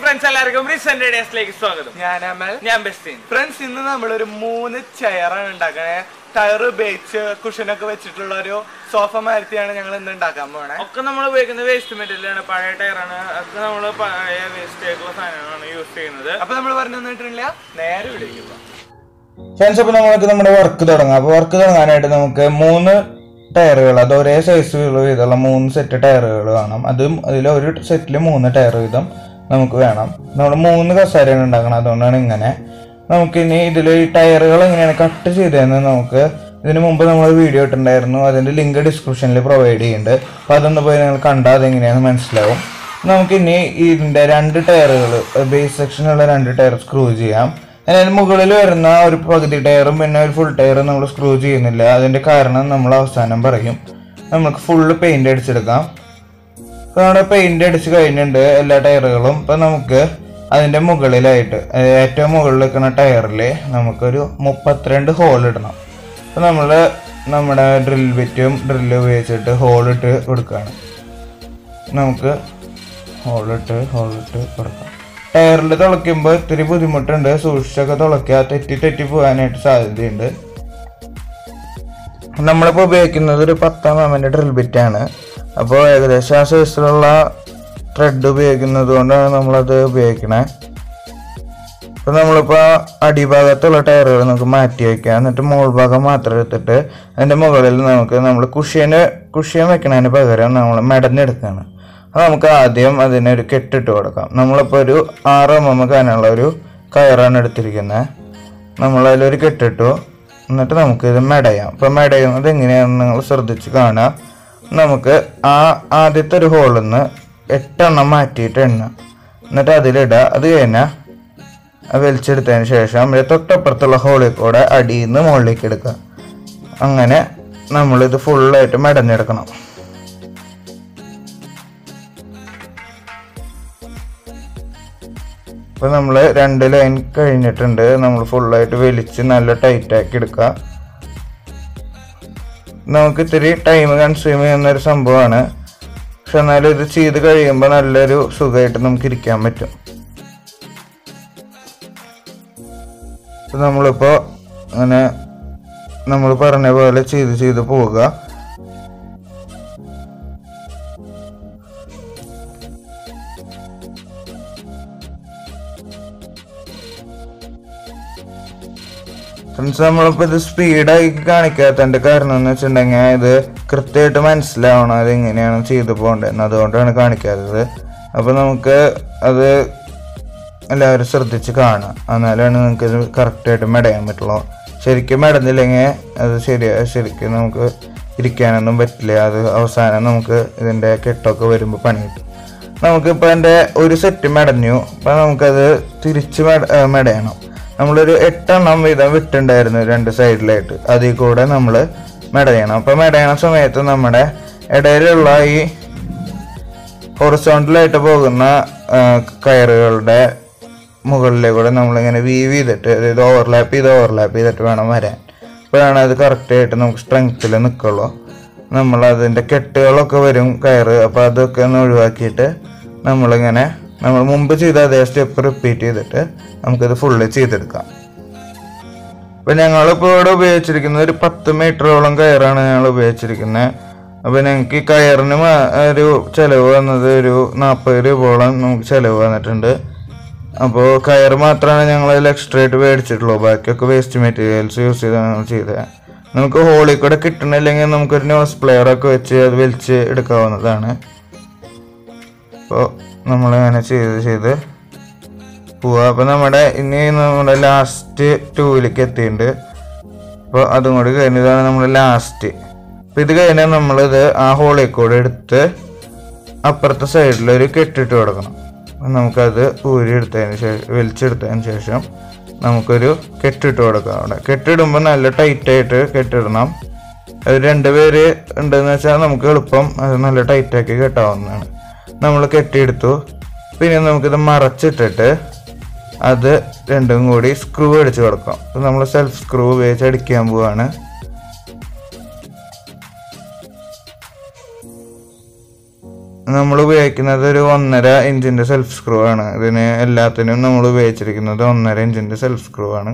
Friends എല്ലാവർക്കും recent ഡേയ്സിലേക്ക് സ്വാഗതം ഞാൻ അമൽ ഞാൻ ബെസ്റ്റിൻ ഫ്രണ്ട്സ് ഇന്ന് നമ്മളൊരു മൂന്ന് ചെയറാണ് ഉണ്ടാക്കണേ ടയർ ഉപയോഗിച്ച് കുഷനൊക്കെ വെച്ചിട്ടുള്ള ഒരു സോഫ മാരുത്തിയാണ് ഞങ്ങൾ ഇന്ന് ഉണ്ടാക്കാൻ പോണേ ഒക്കെ നമ്മൾ ഉപയോഗിക്കുന്ന വേസ്റ്റ് മെറ്റീരിയലാണ് പഴയ ടയറാണ് അതൊക്കെ നമ്മൾ പഴയ വേസ്റ്റ് ആയിട്ടുള്ള സാധനങ്ങളാണ് യൂസ് ചെയ്യുന്നത് അപ്പൊ നമ്മൾ പറഞ്ഞു തന്നിട്ടില്ല നേരെ വിളിക്കുക ഫ്രണ്ട്സ് അപ്പോൾ നമുക്ക് നമ്മുടെ വർക്ക് തുടങ്ങാം അപ്പോൾ വർക്ക് തുടങ്ങാനായിട്ട് നമുക്ക് മൂന്ന് ടയറുകൾ അത് ഒരേ സൈസ് വീതമുള്ള മൂന്ന് സെറ്റ് ടയറുകൾ വേണം അതും അതിൽ ഒരു സെറ്റിൽ മൂന്ന് ടയർ വീതം നമുക്ക് വേണം നമ്മൾ മൂന്ന് കസാരയാണ് ഉണ്ടാക്കണം അതുകൊണ്ടാണ് ഇങ്ങനെ നമുക്ക് ഇനി ഇതിൽ ഈ ടയറുകൾ എങ്ങനെയാണ് കട്ട് ചെയ്തതെന്ന് നമുക്ക് ഇതിന് മുമ്പ് നമ്മൾ വീഡിയോ ഇട്ടിട്ടുണ്ടായിരുന്നു അതിൻ്റെ ലിങ്ക് ഡിസ്ക്രിപ്ഷനിൽ പ്രൊവൈഡ് ചെയ്യുന്നുണ്ട് അപ്പോൾ അതൊന്ന് പോയി നിങ്ങൾ കണ്ടാൽ അതെങ്ങനെയാണെന്ന് മനസ്സിലാവും നമുക്കിനി ഇതിൻ്റെ രണ്ട് ടയറുകൾ ബേസ് സെക്ഷനുള്ള രണ്ട് ടയർ സ്ക്രൂ ചെയ്യാം അതിന് മുകളിൽ വരുന്ന ഒരു പകുതി ടയറും പിന്നെ ഒരു ഫുൾ ടയറും നമ്മൾ സ്ക്രൂ ചെയ്യുന്നില്ല അതിന്റെ കാരണം നമ്മൾ അവസാനം പറയും നമുക്ക് ഫുള്ള് പെയിന്റ് അടിച്ചെടുക്കാം ഇപ്പൊ നമ്മുടെ പെയിന്റ് അടിച്ച് കഴിഞ്ഞിട്ടുണ്ട് എല്ലാ ടയറുകളും ഇപ്പൊ നമുക്ക് അതിന്റെ മുകളിലായിട്ട് അതായത് ഏറ്റവും മുകളിൽ നിൽക്കുന്ന ടയറിൽ നമുക്കൊരു മുപ്പത്തിരണ്ട് ഹോൾ ഇടണം അപ്പൊ നമ്മൾ നമ്മുടെ ഡ്രിൽ ബിറ്റും ഡ്രില്ല് ഉപയോഗിച്ചിട്ട് ഹോൾ ഇട്ട് കൊടുക്കുകയാണ് നമുക്ക് ഹോളിട്ട് ഹോളിട്ട് കൊടുക്കാം ടയറിൽ തുളയ്ക്കുമ്പോൾ ഇത്തിരി ബുദ്ധിമുട്ടുണ്ട് സൂക്ഷിച്ചൊക്കെ തുളയ്ക്കുക തെറ്റി തെറ്റി പോകാനായിട്ട് സാധ്യതയുണ്ട് നമ്മളിപ്പോൾ ഉപയോഗിക്കുന്നത് ഒരു പത്താം എമ്മിൻ്റെ ഡ്രിൽ ബിറ്റാണ് അപ്പോൾ ഏകദേശം ആ സൈസിലുള്ള ത്രെഡ് ഉപയോഗിക്കുന്നത് കൊണ്ടാണ് നമ്മളത് ഉപയോഗിക്കണേ അപ്പോൾ നമ്മളിപ്പോൾ അടിഭാഗത്തുള്ള ടയറുകൾ നമുക്ക് മാറ്റി വയ്ക്കാം എന്നിട്ട് മുകൾ ഭാഗം മാത്രം എടുത്തിട്ട് അതിൻ്റെ മുകളിൽ നമുക്ക് നമ്മൾ കുഷ്യന് കുഷ്യൻ വെക്കണതിന് പകരം നമ്മൾ മെടഞ്ഞെടുക്കുകയാണ് അപ്പോൾ നമുക്ക് ആദ്യം അതിനൊരു കെട്ടിട്ട് കൊടുക്കാം നമ്മളിപ്പോൾ ഒരു ആറ് എം എം കനുള്ള ഒരു കയറാണ് എടുത്തിരിക്കുന്നത് നമ്മളതിലൊരു കെട്ടിട്ടു എന്നിട്ട് നമുക്ക് ഇത് മെടയാം ഇപ്പം മെടയുന്നത് എങ്ങനെയാണെന്ന് നിങ്ങൾ ശ്രദ്ധിച്ച് കാണാം നമുക്ക് ആ ആദ്യത്തെ ഒരു ഹോളിൽ നിന്ന് എട്ടെണ്ണം മാറ്റിയിട്ട് എണ്ണ എന്നിട്ട് അതിലിടുക അത് കഴിഞ്ഞാൽ അത് വലിച്ചെടുത്തതിന് ശേഷം അതിൻ്റെ തൊട്ടപ്പുറത്തുള്ള ഹോളിൽ കൂടെ അടിയിൽ നിന്ന് മുകളിലേക്ക് എടുക്കുക അങ്ങനെ നമ്മളിത് ഫുള്ളായിട്ട് മെടഞ്ഞെടുക്കണം ഇപ്പൊ നമ്മൾ രണ്ട് ലൈൻ കഴിഞ്ഞിട്ടുണ്ട് നമ്മൾ ഫുള്ളായിട്ട് വലിച്ച് നല്ല ടൈറ്റ് ആക്കി എടുക്കുക നമുക്ക് ഇത്തിരി ടൈം കൺസ്യൂം ചെയ്യുന്ന ഒരു സംഭവമാണ് പക്ഷെ എന്നാലും ഇത് ചെയ്ത് കഴിയുമ്പോൾ നല്ലൊരു സുഖമായിട്ട് നമുക്ക് ഇരിക്കാൻ പറ്റും ഇപ്പൊ നമ്മളിപ്പോ അങ്ങനെ നമ്മൾ പറഞ്ഞ പോലെ ചെയ്ത് ചെയ്ത് പോവുക ഫ്രണ്ട്സ് നമ്മളിപ്പോ ഇത് സ്പീഡായി കാണിക്കാത്തതിന്റെ കാരണം എന്ന് വെച്ചിട്ടുണ്ടെങ്കിൽ ഇത് കൃത്യമായിട്ട് മനസ്സിലാവണം അത് എങ്ങനെയാണ് ചെയ്തു പോകേണ്ടതെന്ന് അതുകൊണ്ടാണ് കാണിക്കാത്തത് അപ്പൊ നമുക്ക് അത് എല്ലാവരും ശ്രദ്ധിച്ച് കാണാം എന്നാലാണ് നിങ്ങൾക്ക് ഇത് കറക്റ്റായിട്ട് മെടയാൻ പറ്റുള്ളൂ ശരിക്കും മെടഞ്ഞില്ലെങ്കിൽ അത് ശരിയാ ശരിക്കും നമുക്ക് ഇരിക്കാനൊന്നും പറ്റില്ല അത് അവസാനം നമുക്ക് ഇതിൻ്റെ കെട്ടൊക്കെ വരുമ്പോൾ പണി കിട്ടും നമുക്കിപ്പോൾ എൻ്റെ ഒരു സെറ്റ് മെടഞ്ഞു അപ്പം നമുക്കത് തിരിച്ച് മെട ഏ, മെടയണം നമ്മളൊരു എട്ടെണ്ണം വീതം വിട്ടുണ്ടായിരുന്നു രണ്ട് സൈഡിലായിട്ട് അതിൽ കൂടെ നമ്മൾ മെടയണം അപ്പം മെടയണ സമയത്ത് നമ്മുടെ ഇടയിലുള്ള ഈ ഹൊറിസോണ്ടലായിട്ട് പോകുന്ന ആ, കയറുകളുടെ മുകളിലേക്കൂടെ നമ്മളിങ്ങനെ വീവ് ചെയ്തിട്ട് അതായത് ഓവർലാപ്പ് ചെയ്ത് ഓവർലാപ്പ് ചെയ്തിട്ട് വേണം വരാൻ അപ്പോഴാണ് അത് കറക്റ്റായിട്ട് നമുക്ക് സ്ട്രെങ്ത്തിൽ നിൽക്കുള്ളൂ നമ്മൾ അതിൻ്റെ കെട്ടുകളൊക്കെ വരും കയറ് അപ്പോൾ അതൊക്കെ ഒന്ന് ഒഴിവാക്കിയിട്ട് നമ്മളിങ്ങനെ നമ്മൾ മുമ്പ് ചെയ്ത അതേ സ്റ്റെപ്പ് റിപ്പീറ്റ് ചെയ്തിട്ട് നമുക്കിത് ഫുള്ള് ചെയ്തെടുക്കാം ഇപ്പൊ ഞങ്ങളിപ്പോ ഇവിടെ ഉപയോഗിച്ചിരിക്കുന്നത് ഒരു പത്ത് മീറ്ററോളം കയറാണ് ഞങ്ങൾ ഉപയോഗിച്ചിരിക്കുന്നത് അപ്പൊ ഞങ്ങൾക്ക് ഈ കയറിന് മ- ഒരു ചെലവ് വന്നത് ഒരു നാൽപ്പത് രൂപയോളം നമുക്ക് ചെലവ് വന്നിട്ടുണ്ട് അപ്പോൾ കയർ മാത്രമാണ് ഞങ്ങൾ അതിൽ എക്സ്ട്രാ ആയിട്ട് മേടിച്ചിട്ടുള്ളൂ ബാക്കിയൊക്കെ വേസ്റ്റ് മെറ്റീരിയൽസ് യൂസ് ചെയ്താണ് ഞങ്ങൾ ചെയ്തത് നമുക്ക് ഹോളിൽ കൂടെ കിട്ടണില്ലെങ്കിൽ നമുക്കൊരു നോസ് പ്ലെയർ ഒക്കെ വെച്ച് അത് വലിച്ച് എടുക്കാവുന്നതാണ് അപ്പോൾ നമ്മളിങ്ങനെ ചെയ്ത് ചെയ്ത് പോവാ അപ്പൊ നമ്മുടെ ഇനി നമ്മുടെ ലാസ്റ്റ് ടൂവിലേക്ക് എത്തിയിട്ടുണ്ട് അപ്പോൾ അതും കൂടി കഴിഞ്ഞതാണ് നമ്മുടെ ലാസ്റ്റ് അപ്പൊ ഇത് കഴിഞ്ഞാൽ നമ്മളിത് ആ ഹോളിൽ കൂടെ എടുത്ത് അപ്പുറത്തെ സൈഡിൽ ഒരു കെട്ടിട്ട് കൊടുക്കണം അപ്പൊ നമുക്കത് ഊരി എടുത്തതിന് ശേഷം വലിച്ചെടുത്തതിന് ശേഷം നമുക്കൊരു കെട്ടിട്ട് കൊടുക്കാം അവിടെ കെട്ടിടുമ്പോൾ നല്ല ടൈറ്റായിട്ട് കെട്ടിടണം അത് രണ്ട് പേര് ഉണ്ടെന്ന് വെച്ചാൽ നമുക്ക് എളുപ്പം അത് നല്ല ടൈറ്റാക്കി കെട്ടാവുന്നതാണ് നമ്മൾ കെട്ടിയെടുത്തു പിന്നെ നമുക്കിത് മറച്ചിട്ടിട്ട് അത് രണ്ടും കൂടി സ്ക്രൂ അടിച്ച് കൊടുക്കാം നമ്മൾ സെൽഫ് സ്ക്രൂ ഉപയോഗിച്ച് അടിക്കാൻ പോവാണ് നമ്മൾ ഉപയോഗിക്കുന്നത് ഒരു ഒന്നര ഇഞ്ചിൻ്റെ സെൽഫ് സ്ക്രൂ ആണ് ഇതിന് എല്ലാത്തിനും നമ്മൾ ഉപയോഗിച്ചിരിക്കുന്നത് ഒന്നര ഇഞ്ചിൻ്റെ സെൽഫ് സ്ക്രൂ ആണ്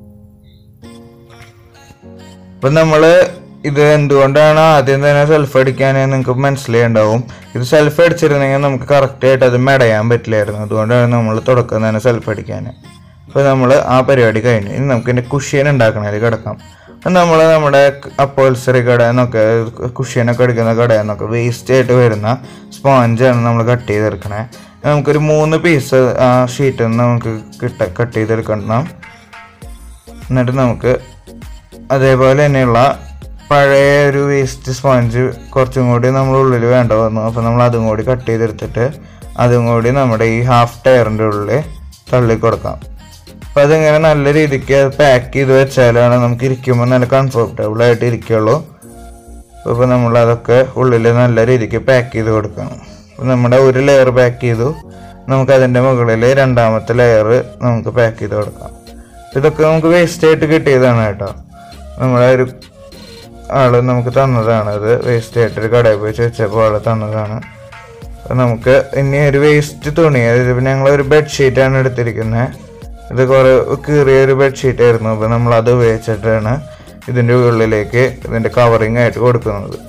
അപ്പം നമ്മൾ ഇത് എന്തുകൊണ്ടാണ് ആദ്യം തന്നെ സെൽഫ് അടിക്കാൻ നിങ്ങൾക്ക് മനസ്സിലായിണ്ടാവും ഇത് സെൽഫ് അടിച്ചിരുന്നെങ്കിൽ നമുക്ക് കറക്റ്റായിട്ട് അത് മെടയാൻ പറ്റില്ലായിരുന്നു അതുകൊണ്ടാണ് നമ്മൾ തുടക്കം തന്നെ സെൽഫ് അടിക്കാൻ അപ്പോൾ നമ്മൾ ആ പരിപാടി കഴിഞ്ഞു ഇനി നമുക്ക് ഇതിൻ്റെ കുഷ്യൻ ഉണ്ടാക്കണതിൽ കിടക്കാം നമ്മൾ നമ്മുടെ അപ്പോൾസറി കടയിൽ നിന്നൊക്കെ കുഷ്യനൊക്കെ അടിക്കുന്ന കടയിൽ നിന്നൊക്കെ വേസ്റ്റ് ആയിട്ട് വരുന്ന സ്പോഞ്ചാണ് നമ്മൾ കട്ട് ചെയ്തെടുക്കണേ നമുക്കൊരു മൂന്ന് പീസ് ആ ഷീറ്റിൽ നിന്ന് നമുക്ക് കിട്ട കട്ട് ചെയ്തെടുക്കണം എന്നിട്ട് നമുക്ക് അതേപോലെ തന്നെയുള്ള പഴയ ഒരു വേസ്റ്റ് സ്പോഞ്ച് കുറച്ചും കൂടി നമ്മൾ ഉള്ളിൽ വേണ്ട വന്നു അപ്പോൾ നമ്മൾ അതും കൂടി കട്ട് ചെയ്തെടുത്തിട്ട് അതും കൂടി നമ്മുടെ ഈ ഹാഫ് ടയറിൻ്റെ ഉള്ളിൽ തള്ളി കൊടുക്കാം അപ്പോൾ അതിങ്ങനെ നല്ല രീതിക്ക് പാക്ക് ചെയ്ത് വെച്ചാലാണ് നമുക്ക് ഇരിക്കുമ്പോൾ നല്ല കംഫർട്ടബിൾ ആയിട്ട് ഇരിക്കുള്ളൂ അപ്പോൾ നമ്മൾ അതൊക്കെ ഉള്ളിൽ നല്ല രീതിക്ക് പാക്ക് ചെയ്ത് കൊടുക്കണം അപ്പോൾ നമ്മുടെ ഒരു ലെയർ പാക്ക് ചെയ്തു നമുക്ക് അതിൻ്റെ മുകളിൽ രണ്ടാമത്തെ ലെയർ നമുക്ക് പാക്ക് ചെയ്ത് കൊടുക്കാം ഇതൊക്കെ നമുക്ക് വേസ്റ്റ് ആയിട്ട് കിട്ടിയതാണ് കേട്ടോ നമ്മുടെ ഒരു ആള് നമുക്ക് തന്നതാണ് അത് വേസ്റ്റ് ആയിട്ട് ഒരു കടയിൽ പോയി ചോദിച്ചപ്പോൾ ആള് തന്നതാണ് അപ്പോൾ നമുക്ക് ഇനി ഒരു വേസ്റ്റ് തുണി അതായത് ഇപ്പം ഞങ്ങൾ ഒരു ബെഡ്ഷീറ്റാണ് എടുത്തിരിക്കുന്നത് ഇത് കുറേ കീറിയ ഒരു ബെഡ്ഷീറ്റ് ആയിരുന്നു അപ്പോൾ നമ്മൾ അത് ഉപയോഗിച്ചിട്ടാണ് ഇതിൻ്റെ ഉള്ളിലേക്ക് ഇതിൻ്റെ കവറിങ് ആയിട്ട് കൊടുക്കുന്നത്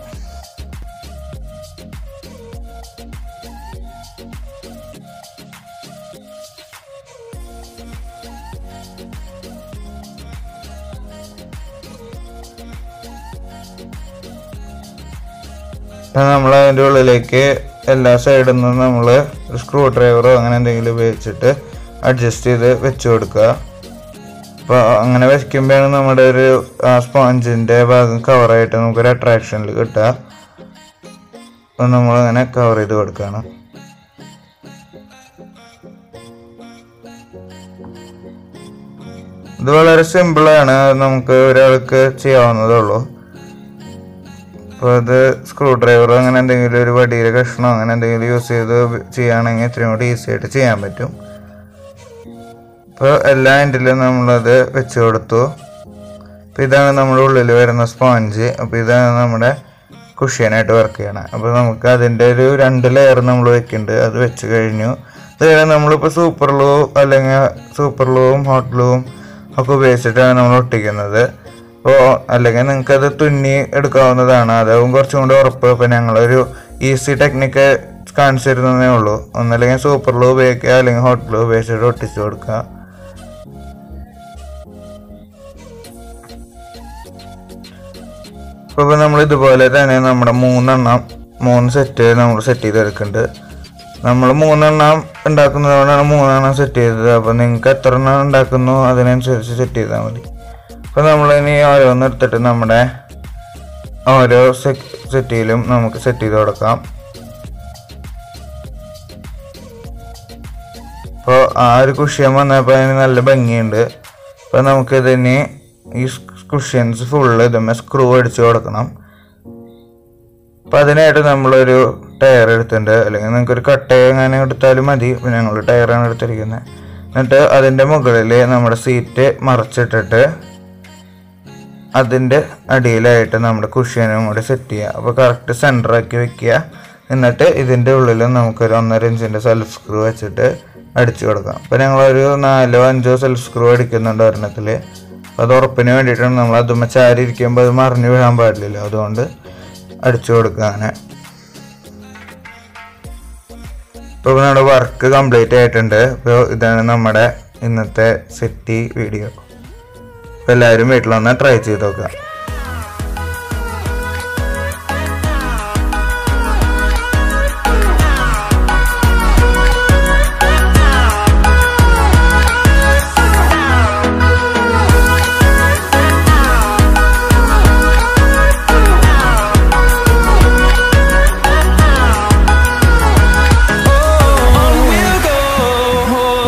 നമ്മൾ അതിൻ്റെ ഉള്ളിലേക്ക് എല്ലാ സൈഡിൽ നിന്നും നമ്മൾ ഒരു സ്ക്രൂ ഡ്രൈവറോ അങ്ങനെ എന്തെങ്കിലും ഉപയോഗിച്ചിട്ട് അഡ്ജസ്റ്റ് ചെയ്ത് വെച്ച് കൊടുക്കുക അപ്പോൾ അങ്ങനെ വെക്കുമ്പോഴാണ് നമ്മുടെ ഒരു സ്പോഞ്ചിൻ്റെ ഭാഗം കവറായിട്ട് നമുക്കൊരു അട്രാക്ഷനിൽ കിട്ടുക അപ്പോൾ നമ്മളങ്ങനെ കവർ ചെയ്ത് കൊടുക്കുകയാണ് ഇത് വളരെ സിമ്പിളാണ് നമുക്ക് ഒരാൾക്ക് ചെയ്യാവുന്നതേ ഉള്ളൂ അപ്പോൾ അത് സ്ക്രൂ ഡ്രൈവർ അങ്ങനെ എന്തെങ്കിലും ഒരു വടിയുടെ കഷ്ണോ അങ്ങനെ എന്തെങ്കിലും യൂസ് ചെയ്ത് ചെയ്യുകയാണെങ്കിൽ ഇത്രയും കൂടി ഈസി ആയിട്ട് ചെയ്യാൻ പറ്റും അപ്പോൾ എല്ലാ എൻഡിലും നമ്മളത് വെച്ച് കൊടുത്തു അപ്പോൾ ഇതാണ് നമ്മുടെ ഉള്ളിൽ വരുന്ന സ്പോഞ്ച് അപ്പോൾ ഇതാണ് നമ്മുടെ കുഷ്യനായിട്ട് വർക്ക് ചെയ്യണം അപ്പോൾ നമുക്ക് അതിൻ്റെ ഒരു രണ്ട് ലെയർ നമ്മൾ വെക്കുന്നുണ്ട് അത് വെച്ച് കഴിഞ്ഞു അതുപോലെ നമ്മളിപ്പോൾ സൂപ്പർ ഗ്ലൂ അല്ലെങ്കിൽ സൂപ്പർ ഗ്ലൂവും ഹോട്ട് ഗ്ലൂവും ഒക്കെ ഉപയോഗിച്ചിട്ടാണ് നമ്മൾ ഒട്ടിക്കുന്നത് അപ്പോൾ അല്ലെങ്കിൽ നിങ്ങൾക്ക് അത് തുന്നി എടുക്കാവുന്നതാണ് അതാവും കുറച്ചും കൂടി ഉറപ്പ് അപ്പോൾ ഞങ്ങളൊരു ഈസി ടെക്നിക്ക് കാണിച്ചു തരുന്നതേ ഉള്ളൂ ഒന്നല്ലെങ്കിൽ സൂപ്പർ ഗ്ലൂ ഉപയോഗിക്കുക അല്ലെങ്കിൽ ഹോട്ട് ഗ്ലൂ ഉപയോഗിച്ചിട്ട് ഒട്ടിച്ചു കൊടുക്കുക അപ്പോൾ നമ്മൾ ഇതുപോലെ തന്നെ നമ്മുടെ മൂന്നെണ്ണം മൂന്ന് സെറ്റ് നമ്മൾ സെറ്റ് ചെയ്തെടുക്കുന്നുണ്ട് നമ്മൾ മൂന്നെണ്ണം ഉണ്ടാക്കുന്നതുകൊണ്ടാണ് മൂന്നെണ്ണം സെറ്റ് ചെയ്തത് അപ്പോൾ നിങ്ങൾക്ക് എത്ര എണ്ണം ഉണ്ടാക്കുന്നു അതിനനുസരിച്ച് സെറ്റ് ചെയ്താൽ മതി അപ്പോൾ നമ്മളിനി ഓരോന്ന് എടുത്തിട്ട് നമ്മുടെ ഓരോ സെറ്റിയിലും നമുക്ക് സെറ്റ് ചെയ്ത് കൊടുക്കാം അപ്പോൾ ആ ഒരു കുഷ്യൻ വന്നപ്പോൾ അതിന് നല്ല ഭംഗിയുണ്ട് അപ്പോൾ നമുക്കിതിന് ഈ കുഷ്യൻസ് ഫുള്ള് ഇതുമ്മേ സ്ക്രൂ അടിച്ച് കൊടുക്കണം അപ്പോൾ അതിനായിട്ട് നമ്മളൊരു ടയർ എടുത്തിട്ടുണ്ട് അല്ലെങ്കിൽ നിങ്ങൾക്ക് ഒരു കട്ട എങ്ങനെ എടുത്താലും മതി ഇപ്പം ഞങ്ങൾ ടയറാണ് എടുത്തിരിക്കുന്നത് എന്നിട്ട് അതിൻ്റെ മുകളിൽ നമ്മുടെ സീറ്റ് മറച്ചിട്ടിട്ട് അതിൻ്റെ അടിയിലായിട്ട് നമ്മുടെ കുഷ്യനും കൂടി സെറ്റ് ചെയ്യുക അപ്പോൾ കറക്റ്റ് സെൻറ്ററാക്കി വെക്കുക എന്നിട്ട് ഇതിൻ്റെ ഉള്ളിൽ നമുക്കൊരു ഒന്നര ഇഞ്ചിൻ്റെ സെൽഫ് സ്ക്രൂ വെച്ചിട്ട് അടിച്ചു കൊടുക്കാം അപ്പോൾ ഞങ്ങളൊരു നാലോ അഞ്ചോ സെൽഫ് സ്ക്രൂ അടിക്കുന്നുണ്ട് ഒരെണ്ണത്തിൽ അപ്പോൾ അത് ഉറപ്പിന് വേണ്ടിയിട്ടാണ് നമ്മൾ അതുമ്മ ചാരി ഇരിക്കുമ്പോൾ അത് മറിഞ്ഞു വീഴാൻ പാടില്ലല്ലോ അതുകൊണ്ട് അടിച്ചു കൊടുക്കുക അങ്ങനെ ഇപ്പോൾ നമ്മുടെ വർക്ക് കംപ്ലീറ്റ് ആയിട്ടുണ്ട് ഇപ്പോൾ ഇതാണ് നമ്മുടെ ഇന്നത്തെ സെറ്റി വീഡിയോ അപ്പോൾ എല്ലാവരും വീട്ടിലൊന്ന് ട്രൈ ചെയ്ത് നോക്കുക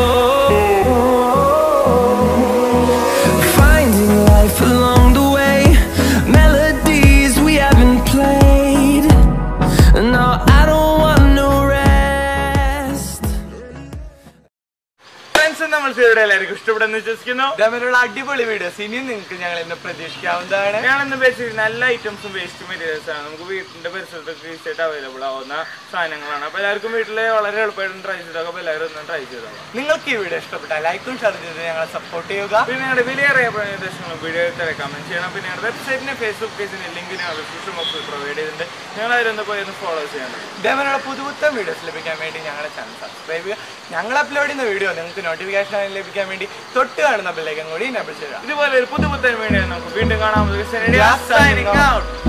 Finding life along the way ഇഷ്ടപ്പെടുന്നു വിശ്വസിക്കുന്നു ഇതേപോലുള്ള അടിപൊളി വീഡിയോസ് ഇനിയും നിങ്ങൾക്ക് ഞങ്ങൾ ഇന്ന് പ്രതീക്ഷിക്കാവുന്നതാണ് ഞാനിന്ന് ബേസിക് നല്ല ഐറ്റംസും വേസ്റ്റ് മെറ്റീരിയൽസ് ആണ് നമുക്ക് വീട്ടിന്റെ പരിസരത്തൊക്കെ ഈസിയായിട്ട് അവൈലബിൾ ആവുന്ന സാധനങ്ങളാണ് അപ്പൊ എല്ലാവർക്കും വീട്ടിൽ വളരെ എളുപ്പമായിട്ട് ട്രൈ ചെയ്തൊക്കെ അപ്പൊ എല്ലാവരും ഒന്ന് ട്രൈ ചെയ്തോളാം നിങ്ങൾക്ക് ഈ വീഡിയോ ഇഷ്ടപ്പെട്ടാൽ ലൈക്കും ഷെയർ ചെയ്ത് ഞങ്ങളെ സപ്പോർട്ട് ചെയ്യുക പിന്നെ നിങ്ങളുടെ വിലയേറിയ നിർദ്ദേശങ്ങളും വീഡിയോ തരാൻ കമന്റ് ചെയ്യണം പിന്നെ ഞങ്ങളുടെ വെബ്സൈറ്റിന്റെ ഫേസ്ബുക്ക് പേജിന്റെ ലിങ്ക് ഞങ്ങൾ ഡിസ്ക്രിപ്ഷൻ ബോക്സിൽ പ്രൊവൈഡ് ചെയ്തിട്ടുണ്ട് നിങ്ങൾ അതിലൊന്ന് പോയി ഒന്ന് ഫോളോ ചെയ്യണം ഇതേപോലുള്ള പുതുപുത്തൻ വീഡിയോസ് ലഭിക്കാൻ വേണ്ടി ഞങ്ങളുടെ ചാനൽ സബ്സ്ക്രൈബ് ചെയ്യുക ഞങ്ങൾ അപ്ലോഡ് ചെയ്യുന്ന വീഡിയോ നിങ്ങൾക്ക് നോട്ടിഫിക്കേഷൻ ലഭിക്കാൻ വേണ്ടി തൊട്ട് കാണുന്ന ബില്ലേക്കും കൂടി എനേബിൾ ചെയ്യുക ഇതുപോലെ ഒരു പുതു പുത്തൻ വീഡിയോ നമുക്ക് വീണ്ടും കാണാൻ Yeah, signing out. ഔട്ട്